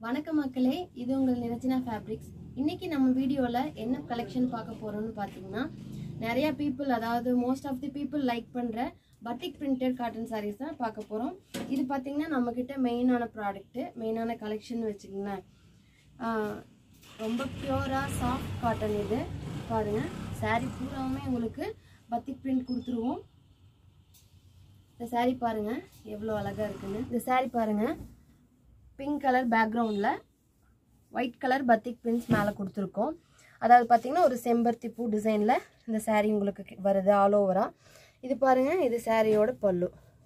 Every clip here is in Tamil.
வணக்கம் மக்களே இது உங்கள் நிரஞ்சனா ஃபேப்ரிக்ஸ் இன்னைக்கு நம்ம வீடியோவில் என்ன கலெக்ஷன் பார்க்க போறோம்னு பார்த்தீங்கன்னா நிறைய பீப்புள் அதாவது most of the people like பண்ணுற பட்டிக் பிரிண்டட் காட்டன் சாரீஸ் தான் பார்க்க போகிறோம் இது பார்த்தீங்கன்னா நம்மக்கிட்ட மெயினான ப்ராடக்ட்டு மெயினான கலெக்ஷன் வச்சுக்கோங்களேன் ஆஹ் ரொம்ப பியூராக சாஃப்ட் காட்டன் இது பாருங்கள் saree பூராவுமே உங்களுக்கு பத்திக் பிரிண்ட் கொடுத்துருவோம் இந்த saree பாருங்க எவ்வளோ அழகா இருக்குன்னு இந்த saree பாருங்க பிங்க் கலர் பேக்ரவுண்டில் ஒயிட் கலர் பத்திக் பிரிண்ட்ஸ் மேலே கொடுத்துருக்கோம் அதாவது பார்த்தீங்கன்னா ஒரு செம்பருத்தி பூ டிசைனில் இந்த saree உங்களுக்கு கி- வருது ஆல் ஓவராக இது பாருங்க இது சாரியோட பல்லு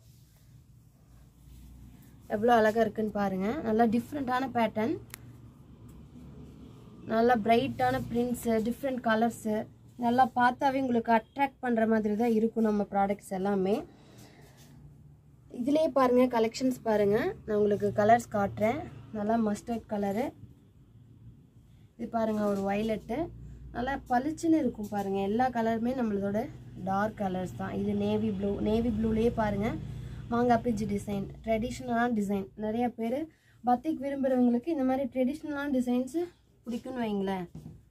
எவ்வளோ அழகாக இருக்குன்னு பாருங்க நல்லா டிஃப்ரெண்ட்டான பேட்டர்ன் நல்லா பிரைட்டான பிரிண்ட்ஸு டிஃப்ரெண்ட் கலர்ஸு நல்லா பார்த்தாவே உங்களுக்கு அட்ராக்ட் பண்ணுற மாதிரி தான் இருக்கும் நம்ம ப்ராடக்ட்ஸ் எல்லாமே இதுலேயே பாருங்கள் கலெக்ஷன்ஸ் பாருங்கள் நான் உங்களுக்கு கலர்ஸ் காட்டுறேன் நல்லா மஸ்டர்ட் கலரு இது பாருங்கள் ஒரு வயலட்டு நல்லா பளிச்சுன்னு இருக்கும் பாருங்கள் எல்லா கலருமே நம்மளோட டார்க் கலர்ஸ் தான் இது நேவி ப்ளூ நேவி ப்ளூலேயே பாருங்கள் மாங்காய் பிஜ் டிசைன் ட்ரெடிஷ்னலான டிசைன் நிறைய பேர் பத்திக் விரும்புகிறவங்களுக்கு இந்த மாதிரி ட்ரெடிஷ்னலான டிசைன்ஸு பிடிக்கும்னு வைங்களேன்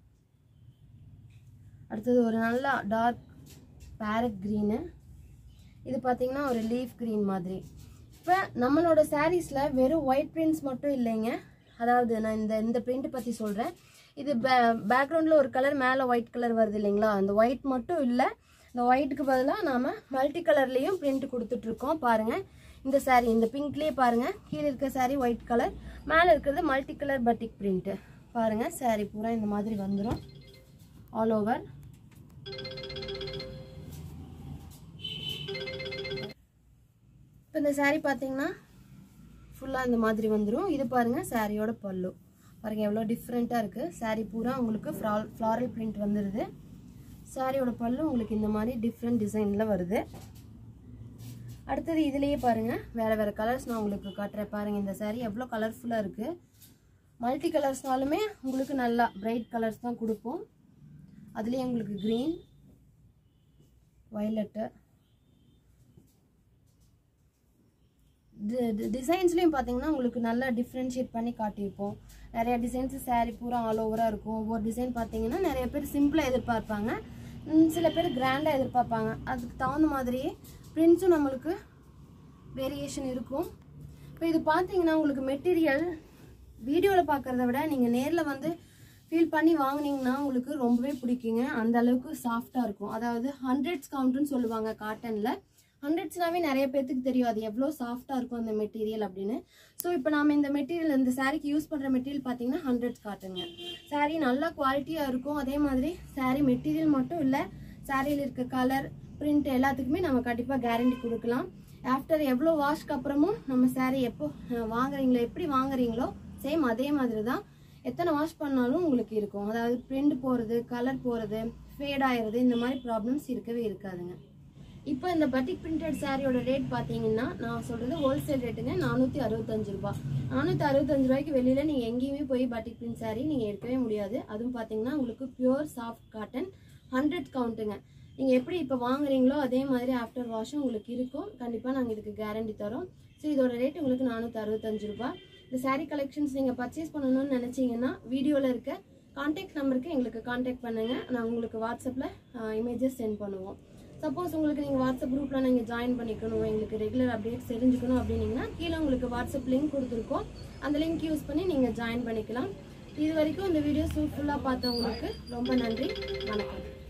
அடுத்தது ஒரு நல்ல டார்க் பேரட் க்ரீனு இது பார்த்தீங்கன்னா ஒரு லீஃப் க்ரீன் மாதிரி இப்போ நம்மளோட சாரீஸில் வெறும் ஒயிட் பிரிண்ட்ஸ் மட்டும் இல்லைங்க அதாவது நான் இந்த இந்த பிரிண்ட் பற்றி சொல்கிறேன் இது பே பேக்ரவுண்டில் ஒரு கலர் மேலே ஒயிட் கலர் வருது இல்லைங்களா அந்த ஒயிட் மட்டும் இல்லை இந்த ஒயிட்டுக்கு பதிலாக நாம் மல்டி கலர்லேயும் பிரிண்ட் கொடுத்துட்ருக்கோம் பாருங்கள் இந்த saree இந்த பிங்க்லேயே பாருங்கள் கீழே இருக்க saree ஒயிட் கலர் மேலே இருக்கிறது மல்டி கலர் பட்டிக் பிரிண்ட்டு பாருங்கள் saree பூரா இந்த மாதிரி வந்துடும் ஆல் ஓவர் இப்போ இந்த saree பார்த்தீங்கன்னா ஃபுல்லாக இந்த மாதிரி வந்துடும் இது பாருங்கள் சாரியோட பல்லு பாருங்கள் எவ்வளோ டிஃப்ரெண்ட்டாக இருக்குது saree பூரா உங்களுக்கு ஃப்ரால் ஃப்ளாரல் பிரிண்ட் வந்துடுது சாரியோட பல்லு உங்களுக்கு இந்த மாதிரி டிஃப்ரெண்ட் டிசைனில் வருது அடுத்தது இதுலேயே பாருங்கள் வேறு வேறு கலர்ஸ் நான் உங்களுக்கு காட்டுறேன் பாருங்கள் இந்த saree எவ்வளோ கலர்ஃபுல்லாக இருக்குது மல்டி கலர்ஸ்னாலுமே உங்களுக்கு நல்லா பிரைட் கலர்ஸ் தான் கொடுப்போம் அதுலேயே உங்களுக்கு க்ரீன் வயலட்டு டிசைன்ஸ்லேயும் பார்த்தீங்கன்னா உங்களுக்கு நல்லா டிஃப்ரென்ஷியேட் பண்ணி காட்டியிருப்போம் நிறைய டிசைன்ஸ் saree பூரா ஆல் ஓவராக இருக்கும் ஒவ்வொரு டிசைன் பார்த்தீங்கன்னா நிறைய பேர் சிம்பிளாக எதிர்பார்ப்பாங்க ம், சில பேர் கிராண்டாக எதிர்பார்ப்பாங்க அதுக்கு தகுந்த மாதிரியே பிரிண்ட்ஸும் நம்மளுக்கு வேரியேஷன் இருக்கும் இப்போ இது பார்த்தீங்கன்னா உங்களுக்கு மெட்டீரியல் வீடியோவில் பார்க்குறத விட நீங்கள் நேரில் வந்து ஃபீல் பண்ணி வாங்குனீங்கன்னா உங்களுக்கு ரொம்பவே பிடிக்குங்க அந்த அளவுக்கு சாஃப்டாக இருக்கும் அதாவது ஹண்ட்ரட்ஸ் கவுண்ட்டுன்னு சொல்லுவாங்க காட்டனில் ஹண்ட்ரட்ஸ்னாவே நிறைய பேர்த்துக்கு தெரியும் அது எவ்வளோ சாஃப்டாக இருக்கும் அந்த மெட்டீரியல் அப்படின்னு ஸோ இப்போ நாம இந்த மெட்டீரியல் இந்த சாரீக்கு யூஸ் பண்ணுற மெட்டீரியல் பார்த்தீங்கன்னா ஹண்ட்ரட்ஸ் காட்டுங்க saree நல்லா குவாலிட்டியாக இருக்கும் அதே மாதிரி saree மெட்டீரியல் மட்டும் இல்லை சாரியில் இருக்க கலர் பிரிண்ட் எல்லாத்துக்குமே நம்ம கண்டிப்பாக கேரண்டி கொடுக்கலாம் ஆஃப்டர் எவ்வளோ வாஷ்க்கு அப்புறமும் நம்ம saree எப்போ அஹ், வாங்குறீங்களோ எப்படி வாங்குறீங்களோ சேம் அதே மாதிரி தான் எத்தனை வாஷ் பண்ணாலும் உங்களுக்கு இருக்கும் அதாவது பிரிண்ட் போகிறது கலர் போகிறது ஃபேட் ஆயிடுறது இந்த மாதிரி ப்ராப்ளம்ஸ் இருக்கவே இருக்காதுங்க இப்போ இந்த பட்டிக் பிரிண்டட் சாரியோட ரேட் பார்த்தீங்கன்னா நான் சொல்கிறது ஹோல்சேல் ரேட்டுங்க நானூற்றி அறுபத்தஞ்சு ரூபா நானூற்றி அறுபத்தஞ்சு ரூபாய்க்கு வெளியில் நீங்கள் எங்கேயுமே போய் பட்டிக் பிரிண்ட் சாரி நீங்கள் எடுக்கவே முடியாது அதுவும் பார்த்தீங்கன்னா உங்களுக்கு பியூர் சாஃப்ட் காட்டன் ஹண்ட்ரட் கவுண்ட்டுங்க நீங்கள் எப்படி இப்போ வாங்குறீங்களோ அதே மாதிரி ஆஃப்டர் வாஷும் உங்களுக்கு இருக்கும் கண்டிப்பாக நாங்கள் இதுக்கு கேரண்டி தரோம் ஸோ இதோட ரேட் உங்களுக்கு நானூற்றி அறுபத்தஞ்சு ரூபா இந்த saree கலெக்ஷன்ஸ் நீங்கள் பர்ச்சேஸ் பண்ணணும்னு நினச்சிங்கன்னா வீடியோவில் இருக்க காண்டாக்ட் நம்பருக்கு எங்களுக்கு காண்டாக்ட் பண்ணுங்கள் நான் உங்களுக்கு வாட்ஸ்அப்பில் இமேஜஸ் சென்ட் பண்ணுவோம் சப்போஸ் உங்களுக்கு நீங்கள் வாட்ஸ்அப் குரூப்பில் நீங்கள் ஜாயின் பண்ணிக்கணும் எங்களுக்கு ரெகுலர் அப்டேட்ஸ் தெரிஞ்சுக்கணும் அப்படின்னீங்கன்னா கீழே உங்களுக்கு வாட்ஸ்அப் லிங்க் கொடுத்துருக்கோம் அந்த லிங்க் யூஸ் பண்ணி நீங்கள் ஜாயின் பண்ணிக்கலாம் இது வரைக்கும் இந்த வீடியோ ஃபுல்லாக பார்த்தவங்களுக்கு ரொம்ப நன்றி வணக்கம்